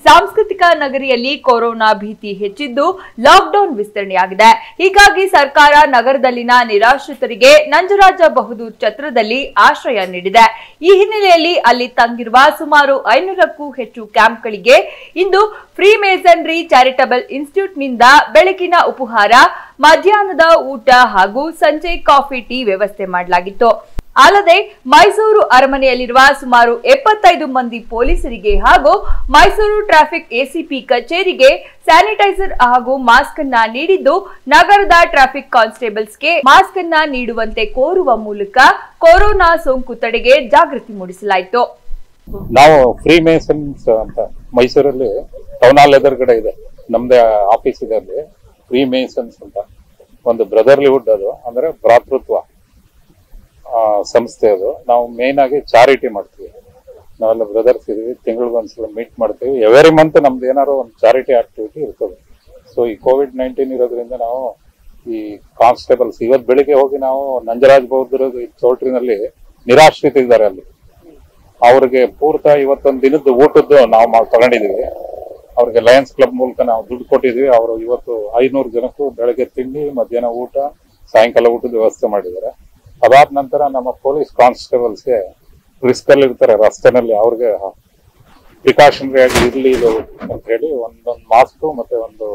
ಸಾಂಸ್ಕೃತಿಕ ನಗರಿಯಲ್ಲಿ ಕೊರೋನಾ ಭೀತಿ ಹೆಚ್ಚಿದ್ದು ಲಾಕ್ಡೌನ್ ವಿಸ್ತರಣೆಯಾಗಿದೆ ಹೀಗಾಗಿ ಸರ್ಕಾರ ನಗರದಲ್ಲಿನ ನಿರಾಶ್ರಿತರಿಗೆ ನಂಜರಾಜ ಬಹದ್ದೂರ್ ಛತ್ರದಲ್ಲಿ ಆಶ್ರಯ ನೀಡಿದೆ ಈ ಹಿನ್ನೆಲೆಯಲ್ಲಿ ಅಲ್ಲಿ ತಂಗಿರುವ ಸುಮಾರು ಐನೂರಕ್ಕೂ ಹೆಚ್ಚು ಕ್ಯಾಂಪ್ಗಳಿಗೆ ಇಂದು ಫ್ರೀ ಮೇಸನ್ರಿ ಚಾರಿಟಬಲ್ ಇನ್ಸ್ಟಿಟ್ಯೂಟ್ನಿಂದ ಬೆಳಗಿನ ಉಪಹಾರ ಮಧ್ಯಾಹ್ನದ ಊಟ ಹಾಗೂ ಸಂಜೆ ಕಾಫಿ ಟೀ ವ್ಯವಸ್ಥೆ ಮಾಡಲಾಗಿತ್ತು ಅಲ್ಲದೆ ಮೈಸೂರು ಅರಮನೆಯಲ್ಲಿರುವ ಸುಮಾರು ಎಪ್ಪತ್ತೈದು ಮಂದಿ ಪೊಲೀಸರಿಗೆ ಹಾಗೂ ಮೈಸೂರು ಟ್ರಾಫಿಕ್ ಎಸಿಪಿ ಕಚೇರಿಗೆ ಸ್ಯಾನಿಟೈಸರ್ ಹಾಗೂ ಮಾಸ್ಕ್ ಅನ್ನ ನೀಡಿದ್ದು ನಗರದ ಟ್ರಾಫಿಕ್ ಕಾನ್ಸ್ಟೇಬಲ್ಸ್ಗೆ ಮಾಸ್ಕ್ ಅನ್ನ ನೀಡುವಂತೆ ಕೋರುವ ಮೂಲಕ ಕೊರೋನಾ ಸೋಂಕು ತಡೆಗೆ ಜಾಗೃತಿ ಮೂಡಿಸಲಾಯಿತು ನಾವು ಫ್ರೀ ಮೇಸನ್ಸ್ ಅಂತ ಮೈಸೂರಲ್ಲಿ ಟೌನ್ ಹಾಲ್ ಎದುರುಗಡೆ ಇದೆ ನಮ್ದೇ ಆಫೀಸ್ ಇದೆ ಅಲ್ಲಿ ಫ್ರೀ ಮೇಸನ್ಸ್ ಅಂತ ಒಂದು ಬ್ರದರ್ಲಿಹುಡ್ ಅದು ಅಂದ್ರೆ ಭ್ರಾತೃತ್ವ ಆ, ಸಂಸ್ಥೆ ಅದು ನಾವು ಮೇನ್ ಆಗಿ ಚಾರಿಟಿ ಮಾಡ್ತೀವಿ ನಾವೆಲ್ಲ ಬ್ರದರ್ಸ್ ಇದೀವಿ ತಿಂಗಳಿಗೊಂದ್ಸಲ ಮೀಟ್ ಮಾಡ್ತೀವಿ ಎವ್ರಿ ಮಂತ್ ನಮ್ದು ಏನಾದ್ರು ಒಂದು ಚಾರಿಟಿ ಆಕ್ಟಿವಿಟಿ ಇರ್ತದೆ ಸೊ ಈ ಕೋವಿಡ್ ನೈನ್ಟೀನ್ ಇರೋದ್ರಿಂದ ನಾವು ಈ ಕಾನ್ಸ್ಟೇಬಲ್ಸ್ ಇವತ್ತು ಬೆಳಿಗ್ಗೆ ಹೋಗಿ ನಾವು ನಂಜರಾಜ್ ಬೌದ್ಧರ ಚೌಟ್ರಿನಲ್ಲಿ ನಿರಾಶ್ರಿತ ಇದ್ದಾರೆ ಅಲ್ಲಿ ಅವ್ರಿಗೆ ಪೂರ್ತ ಇವತ್ತೊಂದು ದಿನದ ಊಟದ್ದು ನಾವು ಮಾ- ತಗೊಂಡಿದೀವಿ ಅವ್ರಿಗೆ ಲಯನ್ಸ್ ಕ್ಲಬ್ ಮೂಲಕ ನಾವು ದುಡ್ಡು ಕೊಟ್ಟಿದ್ವಿ ಅವರು ಇವತ್ತು ಐನೂರು ಜನಕ್ಕೂ ಬೆಳಗ್ಗೆ ತಿಂಡಿ ಮಧ್ಯಾಹ್ನ ಊಟ ಸಾಯಂಕಾಲ ಊಟದ ವ್ಯವಸ್ಥೆ ಮಾಡಿದ್ದಾರೆ ಅದಾದ ನಂತರ ನಮ್ಮ ಪೊಲೀಸ್ ಕಾನ್ಸ್ಟೇಬಲ್ಸ್ಗೆ ರಿಸ್ಕ್ ಅಲ್ಲಿ ಇರ್ತಾರೆ ರಸ್ತೆನಲ್ಲಿ ಅವ್ರಿಗೆ ಪ್ರಿಕಾಷನರಿ ಆಗಿ ಇರ್ಲಿ ಇದು ಅಂತ ಹೇಳಿ ಒಂದೊಂದು ಮಾಸ್ಕ್ ಮತ್ತೆ ಒಂದು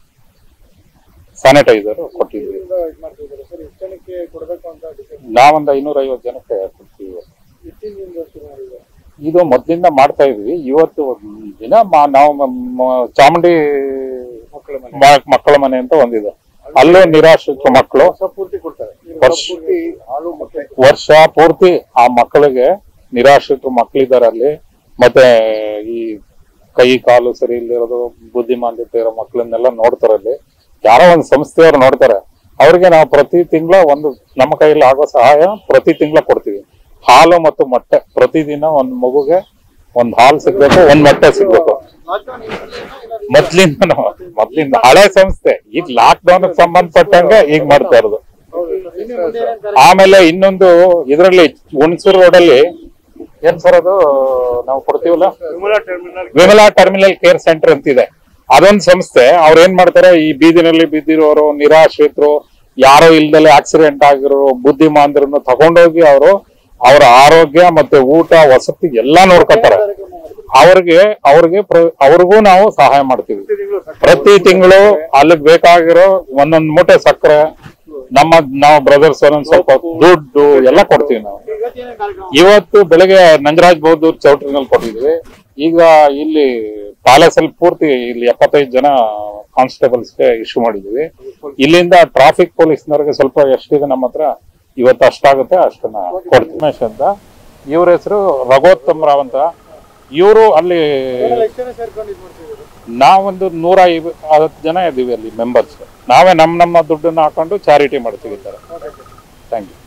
ಸ್ಯಾನಿಟೈಸರ್ ಕೊಟ್ಟಿದ್ವಿ ಸರ್ ಎಷ್ಟು ಜನಕ್ಕೆ ಕೊಡಬೇಕು ಅಂತ ಡಿಸೈಡ್ ನಾವೊಂದು ಐನೂರ ಐವತ್ತು ಜನಕ್ಕೆ ಕೊಡ್ತೀವಿ ಎಷ್ಟಿಂದ ಶುರು ಮಾಡಿದ್ರು ಇದು ಮೊದಲಿಂದ ಮಾಡ್ತಾ ಇದ್ವಿ ಇವತ್ತು ಒಂದ್ ದಿನ ಮಾ- ನಾವು ಮ- ಮ- ಚಾಮುಂಡಿ ಮಕ್ಕಳ ಮನೆ ಮ- ಮಕ್ಕಳ ಮನೆ ಅಂತ ಒಂದಿದೆ ಅಲ್ಲೂ ನಿರಾಶ್ರಿತ ಮಕ್ಕಳು ವರ್ಷ ಪೂರ್ತಿ ಕೊಡ್ತಾರೆ ವರ್ಷ- ಪೂರ್ತಿ ಹಾಲು ಮೊಟ್ಟೆ ವರ್ಷ ಪೂರ್ತಿ ಆ ಮಕ್ಕಳಿಗೆ ನಿರಾಶ್ರಿತ ಮಕ್ಕಳಿದ್ದಾರೆ ಅಲ್ಲಿ ಮತ್ತೆ ಈ ಕೈ ಕಾಲು ಸರಿ ಇಲ್ಲಿರೋದು ಬುದ್ಧಿಮಾಂದ್ಯತೆ ಇರೋ ಮಕ್ಕಳನ್ನೆಲ್ಲ ನೋಡ್ತಾರೆ ಅಲ್ಲಿ ಯಾರೋ ಒಂದು ಸಂಸ್ಥೆಯವ್ರು ನೋಡ್ತಾರೆ ಅವ್ರಿಗೆ ನಾವು ಪ್ರತಿ ತಿಂಗಳ ಒಂದು ನಮ್ಮ ಕೈಯಲ್ಲಿ ಆಗೋ ಸಹಾಯ ಪ್ರತಿ ತಿಂಗಳ ಕೊಡ್ತೀವಿ ಹಾಲು ಮತ್ತು ಮೊಟ್ಟೆ ಪ್ರತಿದಿನ ಒಂದ್ ಮಗುಗೆ ಒಂದ್ ಹಾಲು ಸಿಗ್ಬೇಕು ಒಂದ್ ಮೊಟ್ಟೆ ಸಿಗ್ಬೇಕು ಲಾಕ್ಡೌನ್ ಮೊದ್ಲಿಂದ ಮೊದ್ಲಿಂದ ಹಳೆ ಸಂಸ್ಥೆ ಈಗ ಲಾಕ್ ಡೌನ್ ಸಂಬಂಧಪಟ್ಟಂಗೆ ಈಗ ಮಾಡ್ತಾ ಇರೋದು ಇನ್ನು ಮುಂದೆ ಏನೇನ್ ಕಾರ್ಯ- ಆಮೇಲೆ ಇನ್ನೊಂದು ಇದರಲ್ಲಿ ಹುಣಸೂರು ರೋಡ್ ಅಲ್ಲಿ ಏನ್ ಸರ್ ಅದು ನಾವು ಕೊಡ್ತೀವಲ್ಲ Vimala terminal Vimala terminal care centre ಅಂತಿದೆ ಅದೊಂದು ಸಂಸ್ಥೆ ಅವ್ರು ಏನ್ ಮಾಡ್ತಾರೆ ಈ ಬೀದಿನಲ್ಲಿ ಬಿದ್ದಿರೋರು ನಿರಾಶ್ರಿತರು ಯಾರೋ ಇಲ್ದಲೆ ಆಕ್ಸಿಡೆಂಟ್ ಆಗಿರೋ ಬುದ್ಧಿಮಾಂದ್ರನ್ನು ತಗೊಂಡೋಗಿ ಅವರು ಅವರ ಆರೋಗ್ಯ ಮತ್ತೆ ಊಟ ವಸತಿ ಎಲ್ಲಾ ನೋಡ್ಕೊತಾರೆ ಅವ್ರಿಗೆ ಅವ್ರಿಗೆ ಪ್ರ- ಅವ್ರಿಗೂ ನಾವು ಸಹಾಯ ಮಾಡ್ತೀವಿ ತಿಂಗಳು ಪ್ರತಿ ತಿಂಗಳು ಅಲ್ಲಿಗೆ ಬೇಕಾಗಿರೋ ಒಂದೊಂದ್ ಮೂಟೆ ಸಕ್ಕರೆ ನಮ್ಮ ನಾವು ಬ್ರದರ್ಸ್ ಒಂದೊಂದ್ ಸ್ವಲ್ಪ ದುಡ್ಡು ಎಲ್ಲ ಕೊಡ್ತೀವಿ ನಾವು ಇವತ್ತೇನೇನ್ ಕಾರ್ಯಕ್ರಮ ಇವತ್ತು ಬೆಳಗ್ಗೆ ನಂಜರಾಜ್ ಬೌದ್ದೂರ್ ಚೌಟ್ರಿನಲ್ಲಿ ಕೊಟ್ಟಿದ್ವಿ ಈಗ ಇಲ್ಲಿ ಪ್ಯಾಲೇಸ್ ಅಲ್ಲಿ ಪೂರ್ತಿ ಇಲ್ಲಿ ಎಪ್ಪತ್ತೈದು ಜನ ಕಾನ್ಸ್ಟೇಬಲ್ಸ್ಗೆ ಇಶ್ಯೂ ಮಾಡಿದ್ವಿ ಇಲ್ಲಿಂದ ಟ್ರಾಫಿಕ್ ಪೊಲೀಸ್ನವ್ರಿಗೆ ಸ್ವಲ್ಪ ಎಷ್ಟಿದೆ ನಮ್ಮ ಹತ್ರ ಇವತ್ತು ಅಷ್ಟಾಗುತ್ತೆ ಅಷ್ಟನ್ನ ಕೊಡ್ತೀವಿ ಉಮೇಶ್ ಅಂತ ಇವ್ರ ಹೆಸರು ರಘೋತ್ತಮ್ ರಾವ್ ಅಂತ ಇವರು ಅಲ್ಲಿ ಎಷ್ಟು ಜನ ಸೇರ್ಕೊಂಡು ಇದು ಮಾಡ್ತಿದ್ರು ನಾವೊಂದು ನೂರ ಐವ ಹತ್ತು ಜನ ಇದ್ದೀವಿ ಅಲ್ಲಿ ಮೆಂಬರ್ಸ್ ನಾವೇ ನಮ್ಮ ನಮ್ಮ ದುಡ್ಡನ್ನ ಹಾಕೊಂಡು ಚಾರಿಟಿ ಮಾಡ್ತೀವಿ ಈ ಥರ ಥ್ಯಾಂಕ್ ಯು